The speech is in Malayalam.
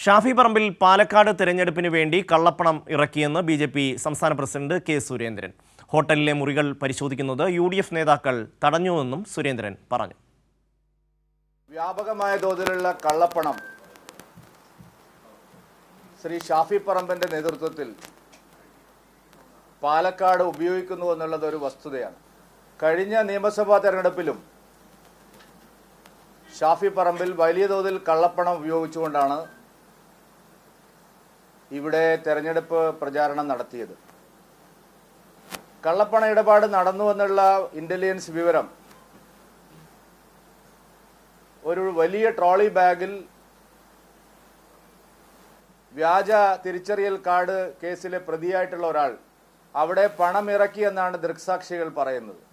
ഷാഫി പറമ്പിൽ പാലക്കാട് തെരഞ്ഞെടുപ്പിന് വേണ്ടി കള്ളപ്പണം ഇറക്കിയെന്ന് ബി ജെ പി സംസ്ഥാന പ്രസിഡന്റ് കെ സുരേന്ദ്രൻ ഹോട്ടലിലെ മുറികൾ പരിശോധിക്കുന്നത് യു ഡി എഫ് നേതാക്കൾ തടഞ്ഞുവെന്നും സുരേന്ദ്രൻ പറഞ്ഞു വ്യാപകമായ തോതിലുള്ള കള്ളപ്പണം ശ്രീ ഷാഫി പറമ്പന്റെ നേതൃത്വത്തിൽ പാലക്കാട് ഉപയോഗിക്കുന്നു എന്നുള്ളത് ഒരു വസ്തുതയാണ് കഴിഞ്ഞ നിയമസഭാ തെരഞ്ഞെടുപ്പിലും ഷാഫി പറമ്പിൽ വലിയ തോതിൽ കള്ളപ്പണം ഉപയോഗിച്ചുകൊണ്ടാണ് ഇവിടെ തെരഞ്ഞെടുപ്പ് പ്രചാരണം നടത്തിയത് കള്ളപ്പണ ഇടപാട് നടന്നു എന്നുള്ള ഇന്റലിജൻസ് വിവരം ഒരു വലിയ ട്രോളി ബാഗിൽ വ്യാജ തിരിച്ചറിയൽ കാർഡ് കേസിലെ പ്രതിയായിട്ടുള്ള ഒരാൾ അവിടെ പണം ഇറക്കി എന്നാണ് ദൃക്സാക്ഷികൾ പറയുന്നത്